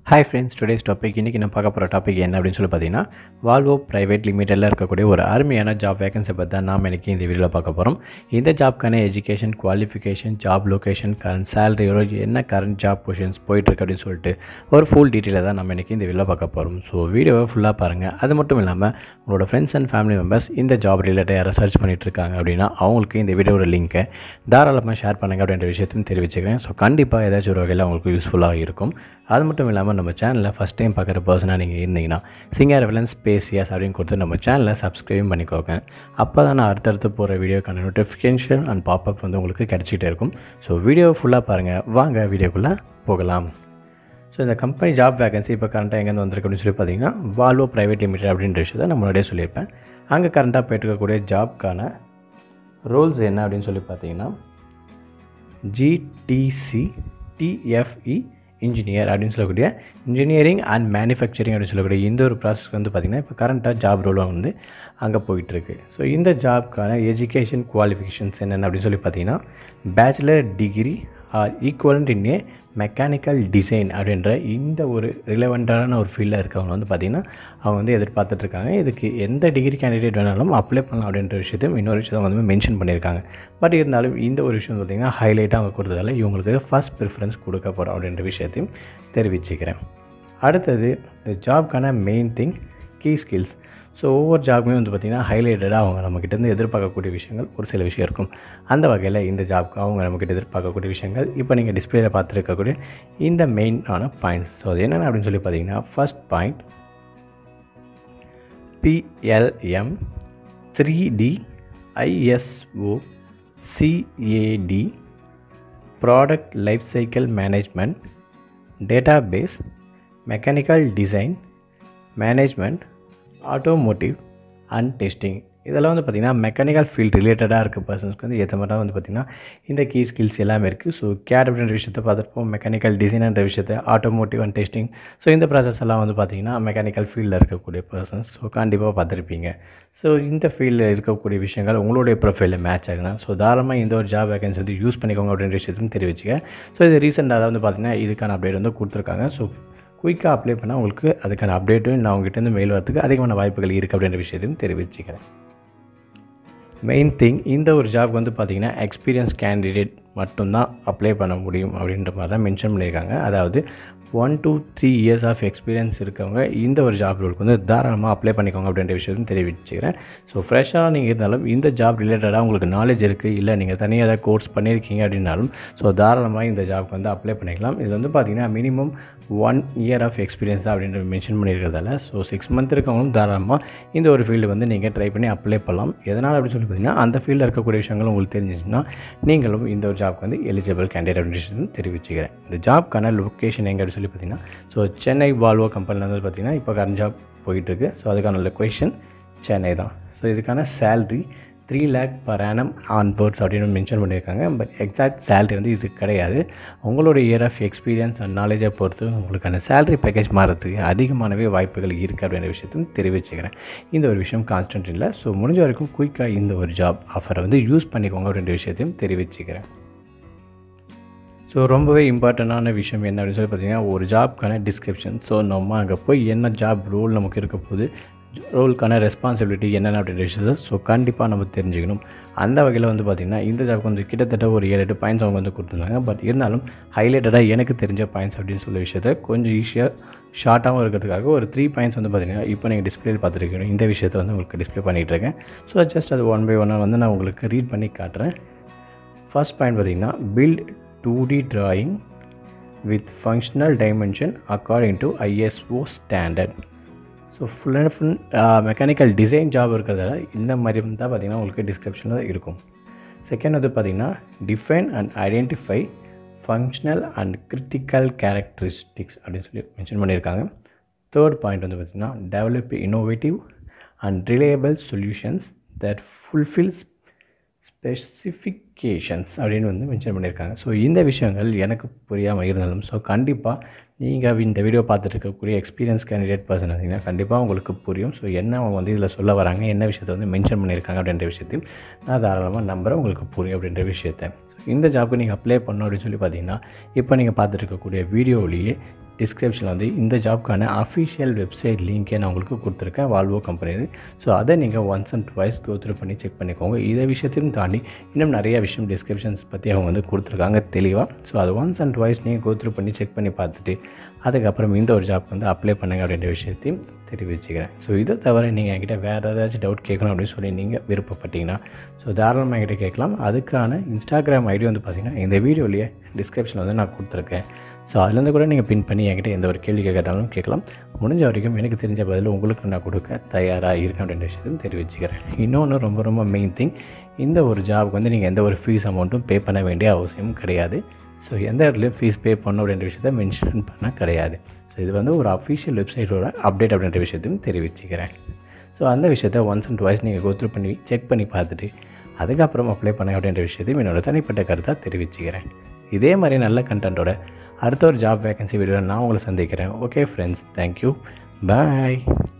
hi friends today's topic இன்றைக்கி நான் பார்க்க போகிற டாபிக் என்ன அப்படின்னு சொல்லி பார்த்தீங்கன்னா வால்வோ ப்ரைவேட் லிமிட்டடில் இருக்கக்கூடிய ஒரு அருமையான ஜாப் வேகன்சி பற்றி தான் நாம் இன்றைக்கி இந்த வீடியோவில் பார்க்க போகிறோம் இந்த ஜாப்க்கான education qualification job location current சேலரியோட என்ன கரண்ட் ஜாப் பொசிஷன்ஸ் போயிட்டுருக்கு அப்படின்னு சொல்லிட்டு ஒரு ஃபுல் டீட்டெயிலை தான் நம்ம இன்றைக்கி இந்த வீடியோவில் பார்க்க போகிறோம் ஸோ வீடியோவை ஃபுல்லாக பாருங்கள் அது மட்டும் இல்லாமல் உங்களோட ஃப்ரெண்ட்ஸ் அண்ட் ஃபேமிலி மெம்பர்ஸ் இந்த ஜாப் ரிலேட்டட் யாரை சர்ச் பண்ணிட்டு இருக்காங்க அப்படின்னா அவங்களுக்கு இந்த வீடியோட லிங்க்கை தாராளமாக ஷேர் பண்ணுங்க அப்படின்ற விஷயத்தையும் தெரிவிச்சுக்கிறேன் ஸோ கண்டிப்பாக ஏதாச்சும் ஒரு வகையில் அவங்களுக்கு யூஸ்ஃபுல்லாக இருக்கும் அது மட்டும் இல்லாமல் நம்ம சேனலில் ஃபஸ்ட் டைம் பார்க்குற பர்சனாக நீங்கள் இருந்தீங்கன்னா சிங்கர் ரெஃபரன்ஸ் ஸ்பேசியாஸ் அப்படின்னு கொடுத்து நம்ம சேனலை சப்ஸ்கிரைப் பண்ணிக்கோங்க அப்போ தான் நான் அடுத்தடுத்து போகிற வீடியோக்கான நோட்டிஃபிகேஷன் அண்ட் பாப்அப் வந்து உங்களுக்கு கிடச்சிட்டே இருக்கும் ஸோ வீடியோ ஃபுல்லாக பாருங்கள் வாங்க வீடியோக்குள்ளே போகலாம் ஸோ இந்த கம்பெனி ஜாப் வேகன்சி இப்போ கரண்ட்டாக எங்கேருந்து வந்திருக்கு அப்படின்னு சொல்லி பார்த்தீங்கன்னா வால்வோ ப்ரைவேட் லிமிடெட் அப்படின்ற விஷயத்தை நான் முன்னாடியே சொல்லியிருப்பேன் அங்கே கரண்ட்டாக போயிட்டுருக்கக்கூடிய ஜாப்க்கான ரோல்ஸ் என்ன அப்படின்னு சொல்லி பார்த்தீங்கன்னா ஜிடிசி டிஎஃப்இ இன்ஜினியர் அப்படின்னு சொல்லக்கூடிய இன்ஜினியரிங் அண்ட் மேனுஃபேக்சரிங் அப்படின்னு சொல்லக்கூடிய இந்த ஒரு ப்ராசஸ்க்கு வந்து பார்த்திங்கன்னா இப்போ கரண்ட்டாக ஜாப் ரோலும் வந்து அங்கே போயிட்டுருக்கு ஸோ இந்த ஜாப்க்கான எஜுகேஷன் குவாலிஃபிகேஷன்ஸ் என்னென்ன அப்படின்னு சொல்லி பார்த்தீங்கன்னா bachelor degree or equivalent in a mechanical design அப்படின்ற இந்த ஒரு ரிலவெண்ட்டான ஒரு ஃபீல்டில் இருக்கவங்க வந்து பார்த்திங்கன்னா அவங்க வந்து எதிர்பார்த்துட்ருக்காங்க இதுக்கு எந்த டிகிரி கேண்டிடேட் வேணாலும் அப்ளை பண்ணலாம் அப்படின்ற விஷயத்தையும் இன்னொரு விஷயத்தை வந்து மென்ஷன் பண்ணியிருக்காங்க பட் இருந்தாலும் இந்த ஒரு விஷயம் பார்த்திங்கன்னா ஹைலைட்டாக அவங்க கொடுத்ததால இவங்களுக்கு ஃபஸ்ட் ப்ரிஃபரன்ஸ் கொடுக்க போகிறோம் அப்படின்ற விஷயத்தையும் தெரிவிச்சுக்கிறேன் அடுத்தது இந்த ஜாப்க்கான main thing key skills so ஒவ்வொரு ஜாப்மே வந்து பார்த்திங்கன்னா ஹைலைட்டடாக அவங்க நம்மக்கிட்டேருந்து எதிர்பார்க்கக்கூடிய விஷயங்கள் ஒரு சில விஷயம் இருக்கும் அந்த வகையில் இந்த ஜாப்க்கு அவங்க நம்மக்கிட்ட எதிர்பார்க்கக்கூடிய விஷயங்கள் இப்போ நீங்கள் டிஸ்பிளேல பார்த்துருக்கக்கூடிய இந்த மெயினான பாயிண்ட்ஸ் ஸோ அது என்னென்ன அப்படின்னு சொல்லி பார்த்தீங்கன்னா first point PLM three D ISO CAD product life cycle management database mechanical design management automotive and testing இதெல்லாம் வந்து பார்த்திங்கன்னா மெக்கானிக்கல் ஃபீல்ட் ரிலேட்டடாக இருக்க பர்சன்ஸ்க்கு வந்து ஏற்ற மாதிரி வந்து பார்த்திங்கன்னா இந்த கீ ஸ்கில்ஸ் எல்லாமே இருக்குது ஸோ கேட் அப்படின்ற விஷயத்தை பார்த்துருப்போம் மெக்கானிக்கல் டிசைன்ன்ற விஷயத்தை ஆட்டோமோட்டிவ் அண்ட் டெஸ்டிங் ஸோ இந்த ப்ராசஸ் எல்லாம் வந்து பார்த்திங்கன்னா மெக்கானிக்கல் ஃபீல்டில் இருக்கக்கூடிய பர்சன்ஸ் ஸோ கண்டிப்பாக பார்த்துருப்பீங்க ஸோ இந்த ஃபீல்டில் இருக்கக்கூடிய விஷயங்கள் உங்களுடைய ப்ரொஃபைலில் மேட்ச் ஆகலாம் ஸோ தாராளமாக இந்த ஒரு ஜாப் வேகன்சி வந்து யூஸ் பண்ணிக்கோங்க அப்படின்ற விஷயத்தையும் தெரிவிச்சுக்க ஸோ இது ரீசெண்டாக வந்து பார்த்திங்கன்னா இதுக்கான அப்டேட் வந்து கொடுத்துருக்காங்க ஸோ குயிக்காக அப்ளை பண்ணால் உங்களுக்கு அதுக்கான அப்டேட்டும் நான் உங்ககிட்டேருந்து மெயில் வரதுக்கு அதிகமான வாய்ப்புகள் இருக்குது அப்படின்ற விஷயத்தையும் தெரிவிச்சுக்கிறேன் மெயின் திங் இந்த ஒரு ஜாப் வந்து பார்த்திங்கன்னா எக்ஸ்பீரியன்ஸ் கேண்டிடேட் மட்டும்தான் அப்ளை பண்ண முடியும் அப்படின்ற மாதிரி தான் மென்ஷன் பண்ணியிருக்காங்க அதாவது one two three years of experience இருக்கவங்க இந்த ஒரு ஜாப் ரோலுக்கு வந்து தாராளமாக அப்ளை பண்ணிக்கோங்க அப்படின்ற விஷயத்தையும் தெரிவிச்சுக்கிறேன் ஸோ ஃப்ரெஷ்ஷாக நீங்கள் இருந்தாலும் இந்த ஜாப் ரிலேட்டடாக உங்களுக்கு நாலேஜ் இருக்குது இல்லை நீங்கள் தனியாக ஏதாவது கோர்ஸ் பண்ணியிருக்கீங்க அப்படின்னாலும் ஸோ தாராளமாக இந்த ஜாப்க்கு வந்து அப்ளை பண்ணிக்கலாம் இது வந்து பார்த்திங்கன்னா minimum one year of experience தான் அப்படின்ற மென்ஷன் பண்ணியிருக்கிறதால ஸோ சிக்ஸ் மந்த் இருக்கவங்களும் தாராளமாக இந்த ஒரு ஃபீல்டு வந்து நீங்கள் ட்ரை பண்ணி அப்ளை பண்ணலாம் எதனால் அப்படின்னு சொல்லி பார்த்தீங்கன்னா அந்த ஃபீல்டில் இருக்கக்கூடிய விஷயங்களும் உங்களுக்கு தெரிஞ்சிச்சுன்னா நீங்களும் இந்த ஒரு ஜாப்க்கு வந்து எலிஜிபிள் கேண்டிடேட் அப்படின்னு விஷயத்தை தெரிவிச்சுக்கிறேன் இந்த ஜாப்க்கான லொக்கேஷன் எங்கே அப்படின்னு சொல்லி பார்த்தீங்கன்னா ஸோ சென்னை வால்வோ கம்பெனியில் வந்து பார்த்திங்கன்னா இப்போ கரண்ட் ஜாப் போயிட்டுருக்கு ஸோ அதுக்கான லொக்கேஷன் சென்னை தான் ஸோ இதுக்கான salary three lakh per annum onwards அப்படின்னு மென்ஷன் பண்ணியிருக்காங்க பட் எக்ஸாக்ட் சேலரி வந்து இது கிடையாது உங்களோட இயர் ஆஃப் எக்ஸ்பீரியன்ஸ் அண்ட் நாலேஜை பொறுத்து உங்களுக்கான சேலரி பேக்கேஜ் மாறத்துக்கு அதிகமானவே வாய்ப்புகள் இருக்குது அப்படின்ற விஷயத்தையும் தெரிவிச்சுக்கிறேன் இந்த ஒரு விஷயம் கான்ஸ்டன்ட் இல்லை ஸோ முடிஞ்ச வரைக்கும் குயிக்காக இந்த ஒரு ஜாப் ஆஃபரை வந்து யூஸ் பண்ணிக்கோங்க அப்படின்ற விஷயத்தையும் தெரிவிச்சுக்கிறேன் ஸோ ரொம்பவே இம்பார்ட்டண்டான விஷயம் என்ன அப்படின்னு சொல்லி பார்த்தீங்கன்னா ஒரு ஜாப்க்கான டிஸ்கிரிப்ஷன் ஸோ நம்ம அங்கே போய் என்ன ஜாப் ரோல் நமக்கு இருக்க போகுது ரோலுக்கான ரெஸ்பான்சிபிலிட்டி என்னென்ன அப்படின்ற விஷயத்தை ஸோ கண்டிப்பாக நம்ம தெரிஞ்சுக்கணும் அந்த வகையில் வந்து பார்த்திங்கன்னா இந்த ஜாப்க்கு வந்து கிட்டத்தட்ட ஒரு ஏழு எட்டு பாயிண்ட்ஸ் அவங்க வந்து கொடுத்துருந்தாங்க பட் இருந்தாலும் ஹைலைட்டடாக எனக்கு தெரிஞ்ச பாயிண்ட்ஸ் அப்படின்னு சொல்ல விஷயத்த கொஞ்சம் ஈஸியாக ஷார்ட்டாகவும் இருக்கிறதுக்காக ஒரு த்ரீ பாயிண்ட்ஸ் வந்து பார்த்திங்கன்னா இப்போ நீங்கள் டிஸ்பிளே பார்த்துருக்கீங்க இந்த விஷயத்தை வந்து உங்களுக்கு டிஸ்பிளே பண்ணிகிட்ருக்கேன் ஸோ ஜஸ்ட் அது ஒன் பை ஒன்னாக வந்து நான் உங்களுக்கு ரீட் பண்ணி காட்டுறேன் ஃபர்ஸ்ட் பாயிண்ட் பார்த்திங்கன்னா build two D drawing with functional dimension according to ISO standard so full and full mechanical design job இருக்கிறதால இந்த மாதிரி தான் பார்த்திங்கன்னா உங்களுக்கு டிஸ்கிரிப்ஷனில் இருக்கும் செகண்ட் வந்து பார்த்திங்கன்னா define and identify functional and critical characteristics அப்படின்னு சொல்லி மென்ஷன் பண்ணியிருக்காங்க தேர்ட் பாயிண்ட் வந்து பார்த்திங்கன்னா develop innovative and reliable solutions that fulfils specifications அப்படின்னு வந்து மென்ஷன் பண்ணியிருக்காங்க ஸோ இந்த விஷயங்கள் எனக்கு புரியாமல் இருந்தாலும் ஸோ கண்டிப்பாக நீங்கள் இந்த வீடியோ பார்த்துட்டு இருக்கக்கூடிய எக்ஸ்பீரியன்ஸ் கேண்டிடேட் பர்சன் இருந்தீங்கன்னா கண்டிப்பாக உங்களுக்கு புரியும் ஸோ என்ன அவங்க வந்து இதில் சொல்ல வராங்க என்ன விஷயத்தை வந்து மென்ஷன் பண்ணியிருக்காங்க அப்படின்ற விஷயத்தையும் நான் தாராளமாக நம்புகிறேன் உங்களுக்கு புரியும் அப்படின்ற விஷயத்தை இந்த ஜாப்க்கு நீங்கள் அப்ளை பண்ணணும் அப்படின்னு சொல்லி பார்த்தீங்கன்னா இப்போ நீங்கள் பார்த்துட்டு இருக்கக்கூடிய வீடியோவிலேயே டிஸ்கிரிப்ஷனில் வந்து இந்த ஜாப்க்கான அஃபிஷியல் வெப்சைட் லிங்க்கே நான் உங்களுக்கு கொடுத்துருக்கேன் வால்வோ கம்பெனி ஸோ அதை நீங்கள் once and twice go through பண்ணி செக் பண்ணிக்கோங்க இதை விஷயத்தையும் தாண்டி இன்னும் நிறைய விஷயம் டிஸ்கிரிப்ஷன்ஸ் பற்றி அவங்க வந்து கொடுத்துருக்காங்க தெளிவாக ஸோ அது ஒன்ஸ் அண்ட் ட்வைஸ் நீங்கள் கோ த்ரூ பண்ணி செக் பண்ணி பார்த்துட்டு அதுக்கப்புறம் இந்த ஒரு ஜாப் வந்து அப்ளை பண்ணுங்க அப்படின்ற விஷயத்தையும் தெரிவிச்சுக்கிறேன் ஸோ இதை தவிர நீங்கள் என்கிட்ட வேறு ஏதாச்சும் டவுட் கேட்கணும் அப்படின்னு சொல்லி நீங்கள் விருப்பப்பட்டீங்கன்னா ஸோ தாராளமாக என்கிட்ட கேட்கலாம் அதுக்கான இன்ஸ்டாகிராம் ஐடி வந்து பார்த்திங்கன்னா இந்த வீடியோலேயே டிஸ்கிரிப்ஷனில் வந்து நான் கொடுத்துருக்கேன் ஸோ அதுலேருந்து கூட நீங்கள் பின் பண்ணி என்கிட்ட எந்த ஒரு கேள்வி கேட்கறதாலும் கேட்கலாம் முடிஞ்ச வரைக்கும் எனக்கு தெரிஞ்ச பதில் உங்களுக்கு நான் கொடுக்க தயாராக இருக்கேன் அப்படின்ற விஷயத்தையும் தெரிவிச்சுக்கிறேன் இன்னொன்று ரொம்ப ரொம்ப மெயின் திங் இந்த ஒரு ஜாபுக்கு வந்து நீங்கள் எந்த ஒரு ஃபீஸ் அமௌண்ட்டும் பே பண்ண வேண்டிய அவசியம் கிடையாது ஸோ எந்த இடத்துலையும் ஃபீஸ் பே பண்ணணும் அப்படின்ற விஷயத்த மென்ஷன் பண்ண கிடையாது ஸோ இது வந்து ஒரு அஃபிஷியல் வெப்சைட்டோட அப்டேட் அப்படின்ற விஷயத்தையும் தெரிவிச்சுக்கிறேன் ஸோ அந்த விஷயத்த ஒன்ஸ் அண்ட் ட்வைஸ் நீங்கள் கோத்ரூ பண்ணி செக் பண்ணி பார்த்துட்டு அதுக்கப்புறம் அப்ளை பண்ண அப்படின்ற விஷயத்தையும் என்னோட தனிப்பட்ட கருத்தாக தெரிவிச்சுக்கிறேன் இதே மாதிரி நல்ல கண்டென்ட்டோட அடுத்த ஒரு ஜாப் வேகன்சி வீடியோவில் நான் உங்களை சந்திக்கிறேன் ஓகே ஃப்ரெண்ட்ஸ் தேங்க்யூ பாய்